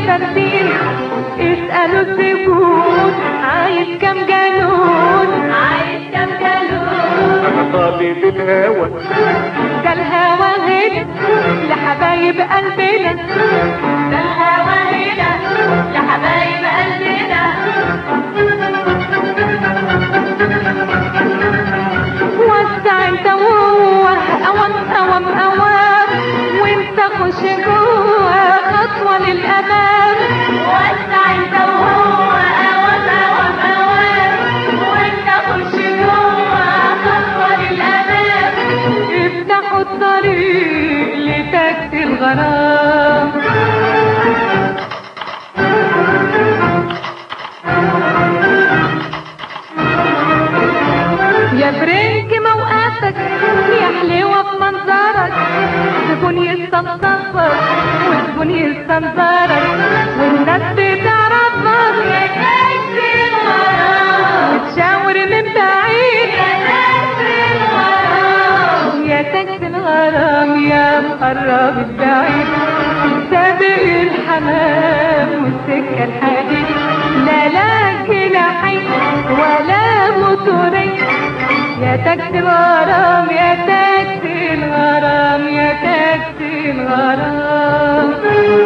البردين اسألوا الزبون عايز كم جالون عايز كم جالون انا طالب الهوى ده الهوى هنا لحبايب قلبنا ده الهوى هنا لحبايب قلبنا وسع انت وهو اوام اوام اوام وانت خش جوه خطوه للامام وسع انت وهو اوام اوام اوام وانت خش جوه خطوه للامام افتحوا الطريق لتاكسي الغرام يا برنك موقفك يا حلوة بمنظرك زبون يستنصفك والزبون يستنظرك والناس بتعرفك يا كاسر الغرام وتشاور من بعيد يا كاسر الغرام يا تاكسي الغرام يا مقرب البعيد سابق الحمام والسكة الحديد لا لا جناحين ولا موتورين يا تاكسي الغرام يا تاكسي الغرام يا تاكسي الغرام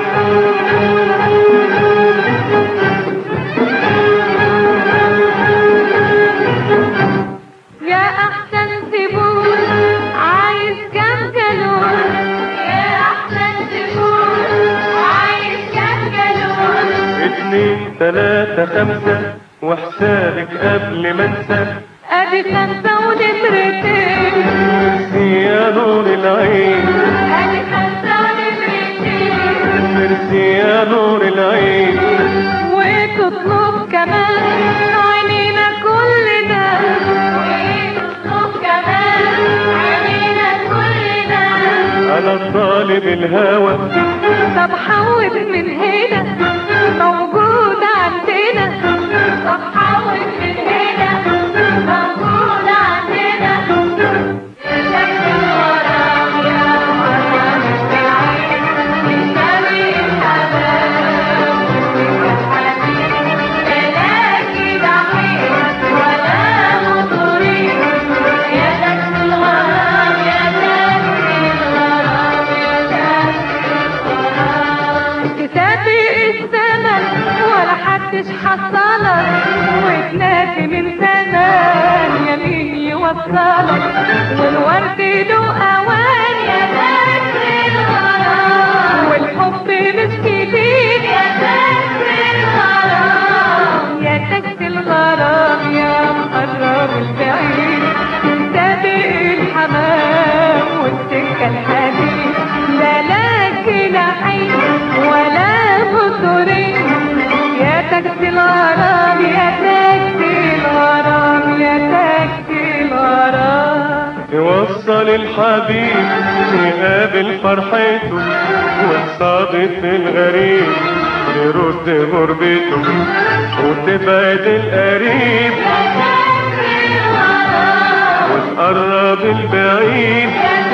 يا احسن زبون عايز كم جالون يا احسن زبون عايز كم جالون اتنين تلاتة خمسة وحسابك قبل ما انسى ادي خمسة ونمرتين ميرسي يا نور العين ادي خمسة ونمرتين ميرسي يا نور العين وتطلب كمان عينينا كل ده وتطلب كمان عينينا كل ده انا طالب الهوى طب حود من هنا موجود عندنا طب حود من هنا موجود عندنا لك الغرام يا غرام البعيد بسبب الحمام بلاكي ضحيت ولا مطريد يا دك الغرام يا دك الغرام يا دك الغرام تسابق الزمن ولا حدش حصلك وتنادي من زمان يا مين يوصلك والورد له اوان يا دك الغرام والحب مش جديد يا دك الغرام يا دك الغرام يا مقرب البعيد سابق الحمام والسكة الحديد لا لا جناحين ولا بطرين يا تاكسي الغرام يا تاكسي الغرام يا تاكسي الغرام يوصل الحبيب يقابل فرحته والصادق الغريب يرد غربته وتبعد القريب وتقرب البعيد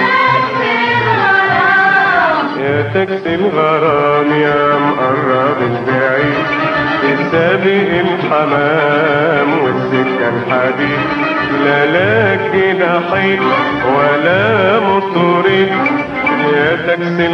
يا تاكسي الغرام يا مقرب البعيد السابق الحمام والسكة الحديد لا لا جناحين ولا مطورين يا تاكسي